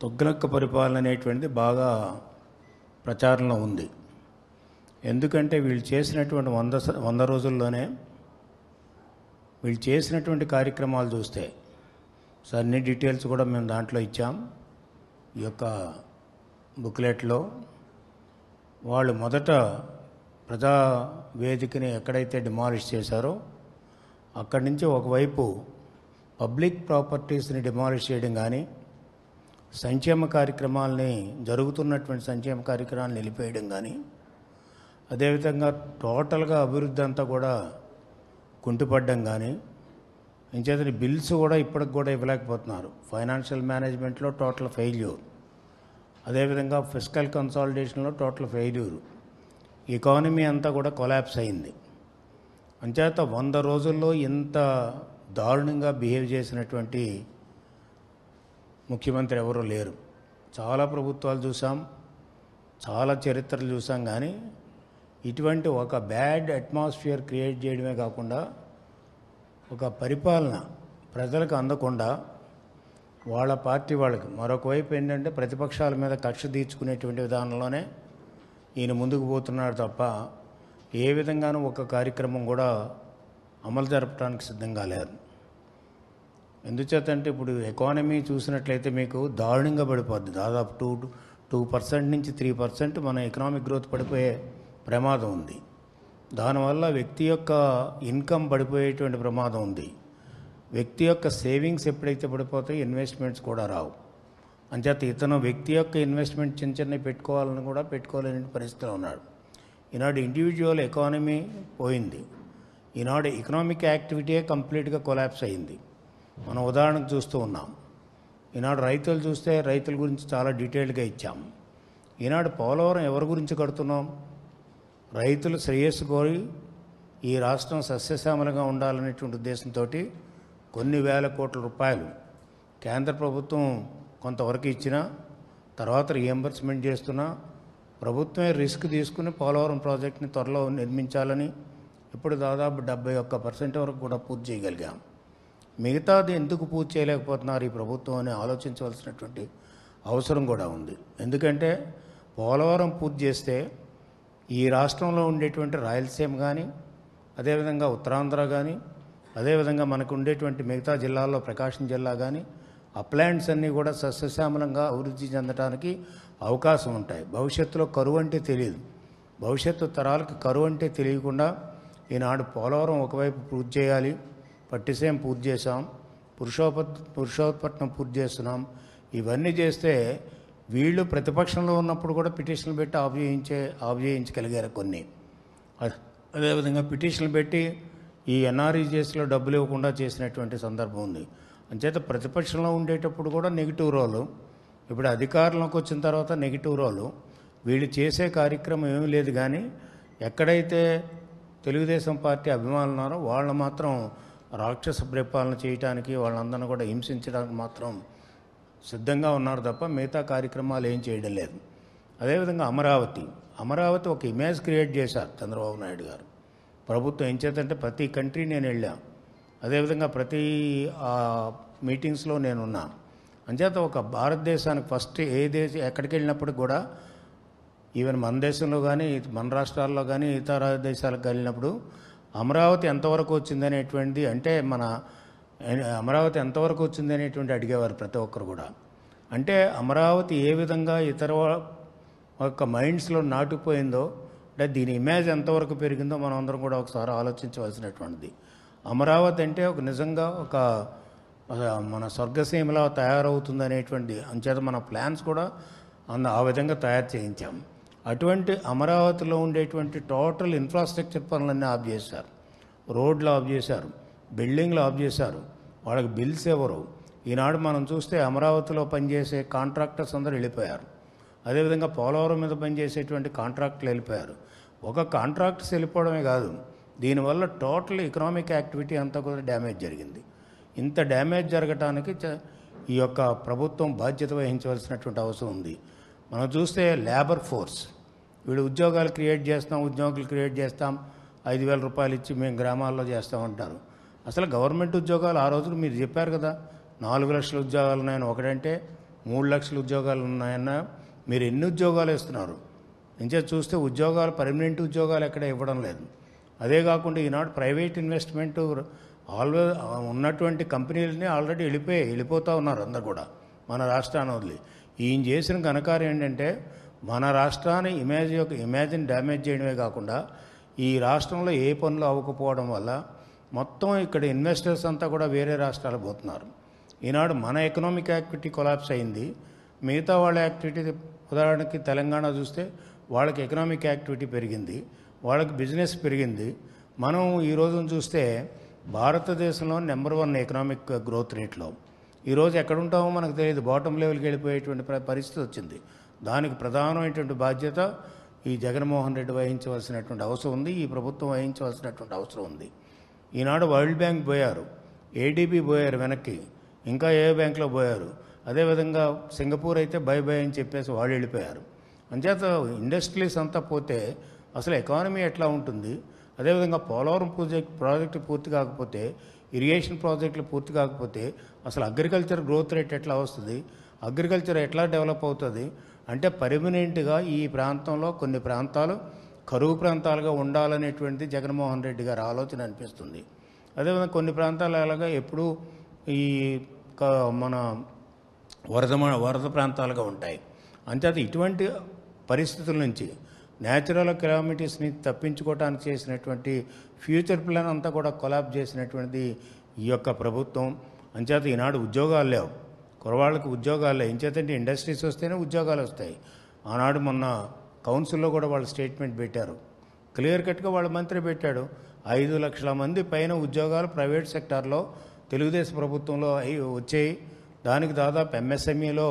తుగ్లక్ పరిపాలన అనేటువంటిది బాగా ప్రచారంలో ఉంది ఎందుకంటే వీళ్ళు చేసినటువంటి వంద స- వంద రోజుల్లోనే వీళ్ళు చేసినటువంటి కార్యక్రమాలు చూస్తే సో అన్ని డీటెయిల్స్ కూడా మేము దాంట్లో ఇచ్చాం ఈ యొక్క బుక్లెట్లో వాళ్ళు మొదట ప్రజా వేదికని ఎక్కడైతే డిమాలిష్ చేశారో అక్కడి నుంచి ఒకవైపు పబ్లిక్ ప్రాపర్టీస్ని డిమాలిష్ చేయడం కానీ సంక్షేమ కార్యక్రమాలని జరుగుతున్నటువంటి సంక్షేమ కార్యక్రమాలను నిలిపేయడం కానీ అదేవిధంగా టోటల్గా అభివృద్ధి అంతా కూడా కుంటుపడ్డం కానీ ఇంచేతని బిల్స్ కూడా ఇప్పటికి కూడా ఇవ్వలేకపోతున్నారు ఫైనాన్షియల్ మేనేజ్మెంట్లో టోటల్ ఫెయిల్యూర్ అదేవిధంగా ఫిజికల్ కన్సాలిడేషన్లో టోటల్ ఫెయిల్యూర్ ఎకానమీ అంతా కూడా కొలాప్స్ అయింది అంచేత వంద రోజుల్లో ఇంత దారుణంగా బిహేవ్ చేసినటువంటి ముఖ్యమంత్రి ఎవరూ లేరు చాలా ప్రభుత్వాలు చూసాం చాలా చరిత్రలు చూసాం కానీ ఇటువంటి ఒక బ్యాడ్ అట్మాస్ఫియర్ క్రియేట్ చేయడమే కాకుండా ఒక పరిపాలన ప్రజలకు అందకుండా వాళ్ళ పార్టీ వాళ్ళకి మరొక వైపు ఏంటంటే ప్రతిపక్షాల మీద కక్ష తీర్చుకునేటువంటి విధానంలోనే ఈయన ముందుకు పోతున్నాడు తప్ప ఏ విధంగానూ ఒక కార్యక్రమం కూడా అమలు జరపడానికి సిద్ధంగా లేదు ఎందుచేతంటే ఇప్పుడు ఎకానమీ చూసినట్లయితే మీకు దారుణంగా పడిపోద్ది దాదాపు టూ టూ పర్సెంట్ నుంచి త్రీ పర్సెంట్ మన ఎకనామిక్ గ్రోత్ పడిపోయే ప్రమాదం ఉంది దానివల్ల వ్యక్తి యొక్క ఇన్కమ్ పడిపోయేటువంటి ప్రమాదం ఉంది వ్యక్తి యొక్క సేవింగ్స్ ఎప్పుడైతే పడిపోతాయో ఇన్వెస్ట్మెంట్స్ కూడా రావు అంచేత ఇతను వ్యక్తి యొక్క ఇన్వెస్ట్మెంట్ చిన్న చిన్నవి పెట్టుకోవాలని కూడా పెట్టుకోలేని పరిస్థితిలో ఉన్నాడు ఈనాడు ఇండివిజువల్ ఎకానమీ పోయింది ఈనాడు ఎకనామిక్ యాక్టివిటీయే కంప్లీట్గా కొలాప్స్ అయింది మనం ఉదాహరణకు చూస్తూ ఉన్నాం ఈనాడు రైతులు చూస్తే రైతుల గురించి చాలా డీటెయిల్డ్గా ఇచ్చాం ఈనాడు పోలవరం ఎవరి గురించి కడుతున్నాం రైతులు శ్రేయస్సు కోరి ఈ రాష్ట్రం సస్యశ్యామలంగా ఉండాలనేటువంటి ఉద్దేశంతో కొన్ని వేల కోట్ల రూపాయలు కేంద్ర ప్రభుత్వం కొంతవరకు ఇచ్చినా తర్వాత రియంబర్స్మెంట్ చేస్తున్నా ప్రభుత్వమే రిస్క్ తీసుకుని పోలవరం ప్రాజెక్ట్ని త్వరలో నిర్మించాలని ఇప్పుడు దాదాపు డెబ్బై ఒక్క పర్సెంట్ వరకు కూడా పూర్తి చేయగలిగాం మిగతాది ఎందుకు పూర్తి చేయలేకపోతున్నారు ఈ ప్రభుత్వం అని ఆలోచించవలసినటువంటి అవసరం కూడా ఉంది ఎందుకంటే పోలవరం పూర్తి చేస్తే ఈ రాష్ట్రంలో ఉండేటువంటి రాయలసీమ కానీ అదేవిధంగా ఉత్తరాంధ్ర కానీ అదేవిధంగా మనకు ఉండేటువంటి మిగతా జిల్లాల్లో ప్రకాశం జిల్లా కానీ అప్లాండ్స్ అన్నీ కూడా సస్యశ్యామలంగా అభివృద్ధి చెందడానికి అవకాశం ఉంటాయి భవిష్యత్తులో కరువు అంటే తెలియదు భవిష్యత్తు తరాలకు కరువు అంటే తెలియకుండా ఈనాడు పోలవరం ఒకవైపు పూర్తి చేయాలి పట్టిసీమ పూర్తి చేసాం పురుషోపత్ పురుషోత్పట్నం పూర్తి చేస్తున్నాం ఇవన్నీ చేస్తే వీళ్ళు ప్రతిపక్షంలో ఉన్నప్పుడు కూడా పిటిషన్లు పెట్టి ఆఫ్ చేయించే ఆఫ్ చేయించగలిగారు కొన్ని అ- అదేవిధంగా పిటిషన్లు పెట్టి ఈ ఎన్ఆర్ఈజెస్లో డబ్బులు ఇవ్వకుండా చేసినటువంటి సందర్భం ఉంది అంచేత ప్రతిపక్షంలో ఉండేటప్పుడు కూడా నెగిటివ్ రోలు ఇప్పుడు అధికారంలోకి వచ్చిన తర్వాత నెగిటివ్ రోలు వీళ్ళు చేసే కార్యక్రమం ఏమీ లేదు కానీ ఎక్కడైతే తెలుగుదేశం పార్టీ అభిమానులు ఉన్నారో వాళ్ళు మాత్రం రాక్షస పరిపాలన చేయటానికి వాళ్ళందరినీ కూడా హింసించడానికి మాత్రం సిద్ధంగా ఉన్నారు తప్ప మిగతా కార్యక్రమాలు ఏం చేయడం లేదు అదేవిధంగా అమరావతి అమరావతి ఒక ఇమేజ్ క్రియేట్ చేశారు చంద్రబాబు నాయుడు గారు ప్రభుత్వం ఏం చేతంటే ప్రతి కంట్రీ నేను వెళ్ళాను అదేవిధంగా ప్రతి ఆ, మీటింగ్స్లో నేనున్నా అంచేత ఒక భారతదేశానికి ఫస్ట్ ఏ దేశం ఎక్కడికి వెళ్ళినప్పటికి కూడా ఈవెన్ మన దేశంలో కానీ మన రాష్ట్రాల్లో కానీ ఇతర దేశాలకు వెళ్ళినప్పుడు అమరావతి ఎంతవరకు వచ్చింది అనేటువంటిది అంటే మన అమరావతి ఎంతవరకు వచ్చింది అనేటువంటి అడిగేవారు ప్రతి ఒక్కరు కూడా అంటే అమరావతి ఏ విధంగా ఇతర వా- యొక్క మైండ్స్లో నాటుకుపోయిందో అంటే దీని ఇమేజ్ ఎంతవరకు పెరిగిందో మనం అందరం కూడా ఒకసారి ఆలోచించవలసినటువంటిది అమరావతి అంటే ఒక నిజంగా ఒక ఒక మన స్వర్గసీమలా తయారవుతుంది అనేటువంటిది అంచేత మన ప్లాన్స్ కూడా అంద ఆ విధంగా తయారు చేయించాం అటువంటి అమరావతిలో ఉండేటువంటి టోటల్ ఇన్ఫ్రాస్ట్రక్చర్ పనులన్నీ ఆఫ్ చేశారు రోడ్లు ఆఫ్ చేశారు బిల్డింగ్లు ఆఫ్ చేశారు వాళ్ళకి బిల్స్ ఎవరు ఈనాడు మనం చూస్తే అమరావతిలో పనిచేసే కాంట్రాక్టర్స్ అందరూ వెళ్ళిపోయారు అదేవిధంగా పోలవరం మీద పనిచేసేటువంటి కాంట్రాక్టులు వెళ్ళిపోయారు ఒక కాంట్రాక్టర్స్ వెళ్ళిపోవడమే కాదు దీనివల్ల టోటల్ ఎకనామిక్ యాక్టివిటీ అంతా కూడా డ్యామేజ్ జరిగింది ఇంత డ్యామేజ్ జరగటానికి చ- ఈ యొక్క ప్రభుత్వం బాధ్యత వహించవలసినటువంటి అవసరం ఉంది మనం చూస్తే లేబర్ ఫోర్స్ వీళ్ళు ఉద్యోగాలు క్రియేట్ చేస్తాం ఉద్యోగులు క్రియేట్ చేస్తాం ఐదు వేల రూపాయలు ఇచ్చి మేము గ్రామాల్లో చేస్తామంటారు అసలు గవర్నమెంట్ ఉద్యోగాలు ఆ రోజులు మీరు చెప్పారు కదా నాలుగు లక్షల ఉద్యోగాలు ఉన్నాయని ఒకటంటే మూడు లక్షల ఉద్యోగాలు ఉన్నాయన్నా మీరు ఎన్ని ఉద్యోగాలు ఇస్తున్నారు ఇంచే చూస్తే ఉద్యోగాలు పర్మనెంట్ ఉద్యోగాలు ఎక్కడ ఇవ్వడం లేదు అదే కాకుండా ఈనాడు ప్రైవేట్ ఇన్వెస్ట్మెంట్ ఆల్వేస్ ఉన్నటువంటి కంపెనీలని ఆల్రెడీ వెళ్ళిపోయి వెళ్ళిపోతూ ఉన్నారు అందరు కూడా మన రాష్ట్రాన్ని వదిలి ఈయన చేసిన ఘనకార్యం ఏంటంటే మన రాష్ట్రాన్ని ఇమేజ్ యొక్క ఇమేజ్ని డ్యామేజ్ చేయడమే కాకుండా ఈ రాష్ట్రంలో ఏ పనులు అవ్వకపోవడం వల్ల మొత్తం ఇక్కడ ఇన్వెస్టర్స్ అంతా కూడా వేరే రాష్ట్రాలకు పోతున్నారు ఈనాడు మన ఎకనామిక్ యాక్టివిటీ కొలాప్స్ అయింది మిగతా వాళ్ళ యాక్టివిటీ ఉదాహరణకి తెలంగాణ చూస్తే వాళ్ళకి ఎకనామిక్ యాక్టివిటీ పెరిగింది వాళ్ళకి బిజినెస్ పెరిగింది మనం ఈ రోజున చూస్తే భారతదేశంలో నెంబర్ వన్ ఎకనామిక్ గ్రోత్ రేట్లో ఈరోజు ఎక్కడ ఉంటామో మనకు తెలియదు బాటమ్ లెవెల్కి వెళ్ళిపోయేటువంటి ప్ర- పరిస్థితి వచ్చింది దానికి ప్రధానమైనటువంటి బాధ్యత ఈ జగన్మోహన్ రెడ్డి వహించవలసినటువంటి అవసరం ఉంది ఈ ప్రభుత్వం వహించవలసినటువంటి అవసరం ఉంది ఈనాడు వరల్డ్ బ్యాంక్ పోయారు ఏడీబీ పోయారు వెనక్కి ఇంకా ఏ బ్యాంక్లో పోయారు అదేవిధంగా సింగపూర్ అయితే బై బై అని చెప్పేసి వాళ్ళు వెళ్ళిపోయారు అంచేత ఇండస్ట్రీస్ అంతా పోతే అసలు ఎకానమీ ఎట్లా ఉంటుంది అదేవిధంగా పోలవరం ప్రాజెక్ట్ ప్రాజెక్టు పూర్తి కాకపోతే ఇరిగేషన్ ప్రాజెక్టులు పూర్తి కాకపోతే అసలు అగ్రికల్చర్ గ్రోత్ రేట్ ఎట్లా వస్తుంది అగ్రికల్చర్ ఎట్లా డెవలప్ అవుతుంది అంటే పర్మనెంట్గా ఈ ప్రాంతంలో కొన్ని ప్రాంతాలు కరువు ప్రాంతాలుగా ఉండాలనేటువంటిది జగన్మోహన్ రెడ్డి గారి ఆలోచన అనిపిస్తుంది అదేవిధంగా కొన్ని ప్రాంతాలు అలాగా ఎప్పుడూ ఈ క- మన వరద మ- వరద ప్రాంతాలుగా ఉంటాయి అంచేత ఇటువంటి పరిస్థితుల నుంచి న్యాచురల్ కెలామిటీస్ని తప్పించుకోవడానికి చేసినటువంటి ఫ్యూచర్ ప్లాన్ అంతా కూడా కొలాబ్ చేసినటువంటిది ఈ యొక్క ప్రభుత్వం అంచేత ఈనాడు ఉద్యోగాలు లేవు కురవాళ్ళకి ఉద్యోగాలు లేవు ఎంచేతంటే ఇండస్ట్రీస్ వస్తేనే ఉద్యోగాలు వస్తాయి ఆనాడు మొన్న కౌన్సిల్లో కూడా వాళ్ళు స్టేట్మెంట్ పెట్టారు క్లియర్ కట్గా వాళ్ళ మంత్రి పెట్టాడు ఐదు లక్షల మంది పైన ఉద్యోగాలు ప్రైవేట్ సెక్టార్లో తెలుగుదేశం ప్రభుత్వంలో అయి వచ్చాయి దానికి దాదాపు ఎంఎస్ఎంఈలో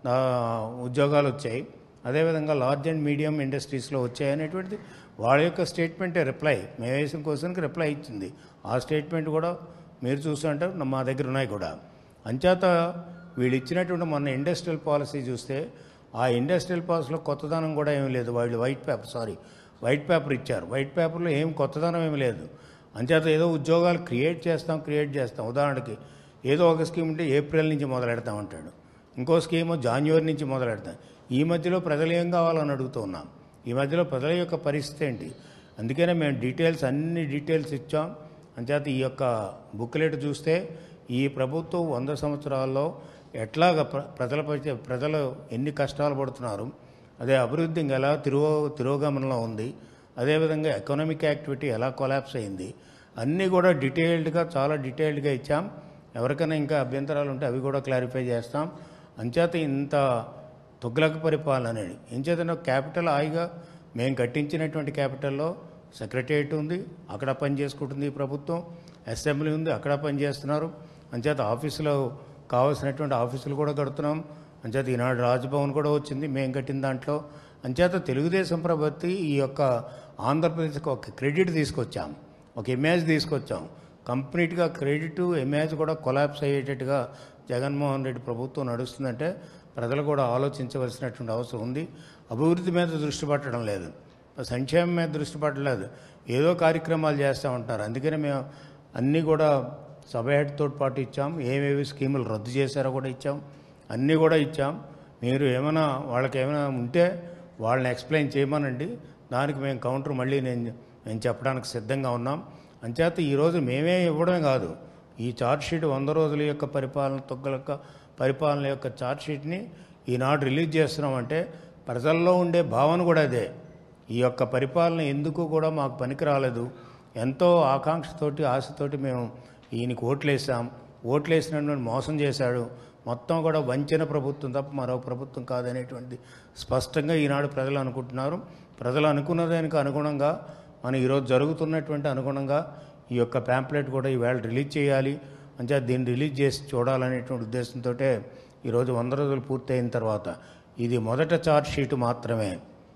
ఉద్యోగాలు వచ్చాయి అదేవిధంగా లార్జ్ అండ్ మీడియం ఇండస్ట్రీస్లో వచ్చాయి అనేటువంటిది వాళ్ళ యొక్క స్టేట్మెంటే రిప్లై మేము వేసిన క్వశ్చన్కి రిప్లై ఇచ్చింది ఆ స్టేట్మెంట్ కూడా మీరు చూస్తుంటే మా దగ్గర ఉన్నాయి కూడా అంచేత వీళ్ళు ఇచ్చినటువంటి మొన్న ఇండస్ట్రియల్ పాలసీ చూస్తే ఆ ఇండస్ట్రియల్ పాలసీలో కొత్తదనం కూడా ఏమీ లేదు వాళ్ళు white paper sorry white paper ఇచ్చారు వైట్ పేపర్లో ఏం కొత్తదనం ఏమీ లేదు అంచేత ఏదో ఉద్యోగాలు క్రియేట్ చేస్తాం క్రియేట్ చేస్తాం ఉదాహరణకి ఏదో ఒక స్కీమ్ ఉంటే ఏప్రిల్ నుంచి మొదలెడతాం అంటాడు ఇంకో స్కీము జాన్యువరి నుంచి మొదలెడతాం ఈ మధ్యలో ప్రజలు ఏం కావాలని అడుగుతూ ఉన్నాం ఈ మధ్యలో ప్రజల యొక్క పరిస్థితి ఏంటి అందుకనే మేము డీటెయిల్స్ అన్ని డీటెయిల్స్ ఇచ్చాం అంచేత ఈ యొక్క బుక్లెట్ చూస్తే ఈ ప్రభుత్వం వంద సంవత్సరాల్లో ఎట్లాగ ప్ర- ప్రజల పరి- ప్రజలు ఎన్ని కష్టాలు పడుతున్నారు అదే అభివృద్ధి ఇంకా ఎలా తిరో తిరోగమనంలో ఉంది అదేవిధంగా ఎకనామిక్ యాక్టివిటీ ఎలా కొలాప్స్ అయింది అన్నీ కూడా డీటెయిల్డ్గా చాలా డీటెయిల్డ్గా ఇచ్చాం ఎవరికైనా ఇంకా అభ్యంతరాలు ఉంటే అవి కూడా క్లారిఫై చేస్తాం అంచేత ఇంత తుగ్లక్ పరిపాలన అనేది ఎంచేతన క్యాపిటల్ హాయిగా మేము కట్టించినటువంటి క్యాపిటల్లో సెక్రటరియట్ ఉంది అక్కడ పని చేసుకుంటుంది ఈ ప్రభుత్వం అసెంబ్లీ ఉంది అక్కడ పని చేస్తున్నారు అంచేత ఆఫీసులో కావాల్సినటువంటి ఆఫీసులు కూడా కడుతున్నాం అంచేత ఈనాడు రాజ్భవన్ కూడా వచ్చింది మేము కట్టిన దాంట్లో అంచేత తెలుగుదేశం ప్రభుత్వం ఈ యొక్క ఆంధ్రప్రదేశ్కి ఒక క్రెడిట్ తీసుకొచ్చాం ఒక ఇమేజ్ తీసుకొచ్చాం కంప్లీట్గా క్రెడిట్ ఇమేజ్ కూడా కొలాప్స్ అయ్యేటట్టుగా జగన్మోహన్ రెడ్డి ప్రభుత్వం నడుస్తుందంటే ప్రజలు కూడా ఆలోచించవలసినటువంటి అవసరం ఉంది అభివృద్ధి మీద దృష్టి పెట్టడం లేదు సంక్షేమం మీద దృష్టి పెట్టలేదు ఏదో కార్యక్రమాలు చేస్తూ ఉంటారు అందుకనే మేము అన్నీ కూడా సభ హెడ్తో పాటు ఇచ్చాం ఏమేమి స్కీములు రద్దు చేశారో కూడా ఇచ్చాం అన్నీ కూడా ఇచ్చాం మీరు ఏమైనా వాళ్ళకి ఏమైనా ఉంటే వాళ్ళని ఎక్స్ప్లెయిన్ చేయమనండి దానికి మేము కౌంటర్ మళ్ళీ నేను మేము చెప్పడానికి సిద్ధంగా ఉన్నాం అంచేత ఈరోజు మేమే ఇవ్వడమే కాదు ఈ చార్ట్ షీట్ వంద రోజుల యొక్క పరిపాలన తొగ్గల యొక్క పరిపాలన యొక్క చార్ట్ షీట్ని ఈనాడు రిలీజ్ చేస్తున్నామంటే ప్రజల్లో ఉండే భావన కూడా అదే ఈ యొక్క పరిపాలన ఎందుకు కూడా మాకు పనికి రాలేదు ఎంతో ఆకాంక్షతోటి ఆశతోటి మేము ఈయనకి ఓట్లేసాం ఓట్లేసినటువంటి మోసం చేశాడు మొత్తం కూడా వంచన ప్రభుత్వం తప్ప మరో ప్రభుత్వం కాదనేటువంటి స్పష్టంగా ఈనాడు ప్రజలు అనుకుంటున్నారు ప్రజలు అనుకున్న దానికి అనుగుణంగా మనం ఈరోజు జరుగుతున్నటువంటి అనుగుణంగా ఈ యొక్క ప్యాంప్లెట్ కూడా ఈవేళ రిలీజ్ చేయాలి అంటే దీన్ని రిలీజ్ చేసి చూడాలనేటువంటి ఉద్దేశంతో ఈరోజు వంద రోజులు పూర్తయిన తర్వాత ఇది మొదట చార్జ్ షీట్ మాత్రమే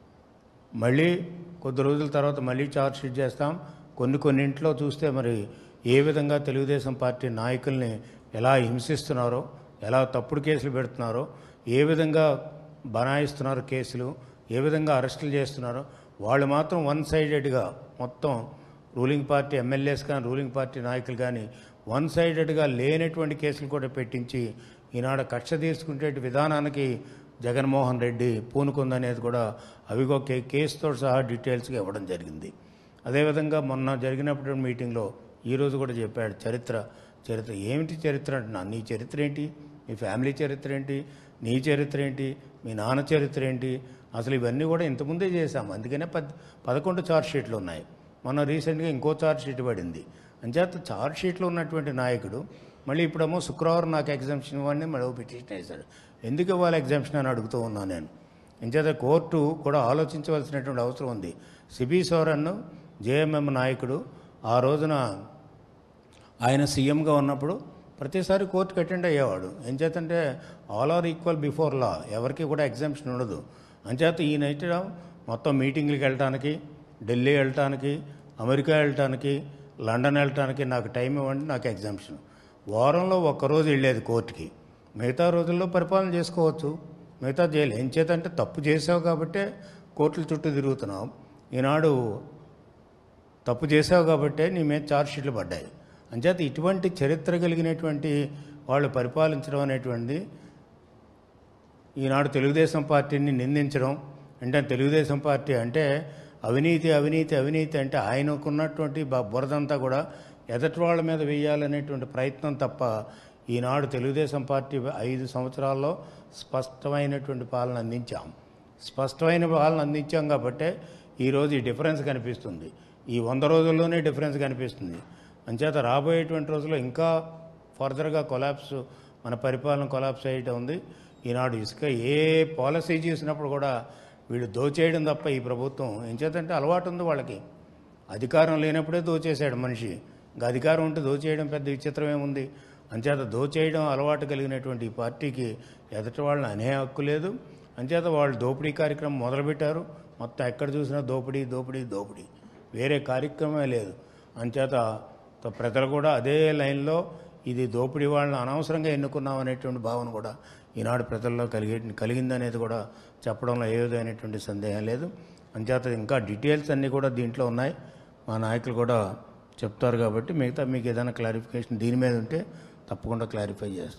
మళ్ళీ కొద్ది రోజుల తర్వాత మళ్ళీ ఛార్జ్ షీట్ చేస్తాం కొన్ని కొన్నింట్లో చూస్తే మరి ఏ విధంగా తెలుగుదేశం పార్టీ నాయకుల్ని ఎలా హింసిస్తున్నారో ఎలా తప్పుడు కేసులు పెడుతున్నారో ఏ విధంగా బనాయిస్తున్నారో కేసులు ఏ విధంగా అరెస్టులు చేస్తున్నారో వాళ్ళు మాత్రం వన్ సైడెడ్గా మొత్తం రూలింగ్ పార్టీ ఎమ్మెల్యేస్ కానీ రూలింగ్ పార్టీ నాయకులు కానీ వన్ సైడెడ్గా లేనటువంటి కేసులు కూడా పెట్టించి ఈనాడు కక్ష తీసుకునే విధానానికి జగన్మోహన్ రెడ్డి పూనుకుందనేది కూడా అవిగో కే కేసుతో సహా డీటెయిల్స్గా ఇవ్వడం జరిగింది అదేవిధంగా మొన్న జరిగినప్పుడు మీటింగ్లో ఈరోజు కూడా చెప్పాడు చరిత్ర చరిత్ర ఏమిటి చరిత్ర అంటున్నా నీ చరిత్ర ఏంటి నీ ఫ్యామిలీ చరిత్ర ఏంటి నీ చరిత్ర ఏంటి మీ నాన్న చరిత్ర ఏంటి అసలు ఇవన్నీ కూడా ఇంతకుముందే చేశాం అందుకనే పద్ పదకొండు ఛార్జ్ షీట్లు ఉన్నాయి మొన్న రీసెంట్గా ఇంకో ఛార్జ్ షీట్ పడింది అంచేత ఛార్జ్ షీట్లో ఉన్నటువంటి నాయకుడు మళ్ళీ ఇప్పుడేమో శుక్రవారం నాకు ఎగ్జామ్షన్ ఇవ్వండి మళ్ళీ ఓ పిటిషన్ వేశాడు ఎందుకు ఇవ్వాలి ఎగ్జామ్షన్ అని అడుగుతూ ఉన్నాను నేను ఇంచేత కోర్టు కూడా ఆలోచించవలసినటువంటి అవసరం ఉంది సిబి సోరన్ జేఎంఎం నాయకుడు ఆ రోజున ఆయన సీఎంగా ఉన్నప్పుడు ప్రతిసారి కోర్టుకు అటెండ్ అయ్యేవాడు ఏం చేతంటే all are equal before law ఎవరికి కూడా ఎగ్జామ్షన్ ఉండదు అంచేత ఈయన అయితే మొత్తం మీటింగ్లకు వెళ్ళటానికి ఢిల్లీ వెళ్ళటానికి అమెరికా వెళ్ళటానికి లండన్ వెళ్ళటానికి నాకు టైం ఇవ్వండి నాకు ఎగ్జామ్షన్ వారంలో ఒక్కరోజు వెళ్ళేది కోర్టుకి మిగతా రోజుల్లో పరిపాలన చేసుకోవచ్చు మిగతా జైలు ఏం చేతంటే తప్పు చేసావు కాబట్టే కోర్టుల చుట్టూ తిరుగుతున్నాం ఈనాడు తప్పు చేసావు కాబట్టే నీ మీద ఛార్జ్ షీట్లు పడ్డాయి అంచేత ఇటువంటి చరిత్ర కలిగినటువంటి వాళ్ళు పరిపాలించడం అనేటువంటిది ఈనాడు తెలుగుదేశం పార్టీని నిందించడం అంటే తెలుగుదేశం పార్టీ అంటే అవినీతి అవినీతి అవినీతి అంటే ఆయనకున్నటువంటి బ- బురదంతా కూడా ఎదటి వాళ్ళ మీద వేయాలనేటువంటి ప్రయత్నం తప్ప ఈనాడు తెలుగుదేశం పార్టీ ఐదు సంవత్సరాల్లో స్పష్టమైనటువంటి పాలన అందించాం స్పష్టమైన పాలన అందించాం కాబట్టే ఈరోజు ఈ డిఫరెన్స్ కనిపిస్తుంది ఈ వంద రోజుల్లోనే డిఫరెన్స్ కనిపిస్తుంది అంచేత రాబోయేటువంటి రోజుల్లో ఇంకా ఫర్దర్గా కొలాప్స్ మన పరిపాలన కొలాప్స్ అయ్యటం ఉంది ఈనాడు ఇసుక ఏ పాలసీ చేసినప్పుడు కూడా వీళ్ళు దోచేయడం తప్ప ఈ ప్రభుత్వం ఏం చేతంటే అలవాటు ఉంది వాళ్ళకి అధికారం లేనప్పుడే దోచేశాడు మనిషి ఇంకా అధికారం ఉంటే దోచేయడం పెద్ద విచిత్రం ఏముంది అంచేత దోచేయడం అలవాటు కలిగినటువంటి ఈ పార్టీకి ఎదటి వాళ్ళని అనే హక్కు లేదు అంచేత వాళ్ళు దోపిడీ కార్యక్రమం మొదలుపెట్టారు మొత్తం ఎక్కడ చూసినా దోపిడీ దోపిడీ దోపిడీ వేరే కార్యక్రమమే లేదు అంచేత త- ప్రజలు కూడా అదే లైన్లో ఇది దోపిడీ వాళ్ళని అనవసరంగా ఎన్నుకున్నాం అనేటువంటి భావన కూడా ఈనాడు ప్రజల్లో కలిగి కలిగిందనేది కూడా చెప్పడంలో ఏ విధమైనటువంటి సందేహం లేదు అంచేత ఇంకా డీటెయిల్స్ అన్నీ కూడా దీంట్లో ఉన్నాయి మా నాయకులు కూడా చెప్తారు కాబట్టి మిగతా మీకు ఏదైనా క్లారిఫికేషన్ దీని మీద ఉంటే తప్పకుండా క్లారిఫై చేస్తాం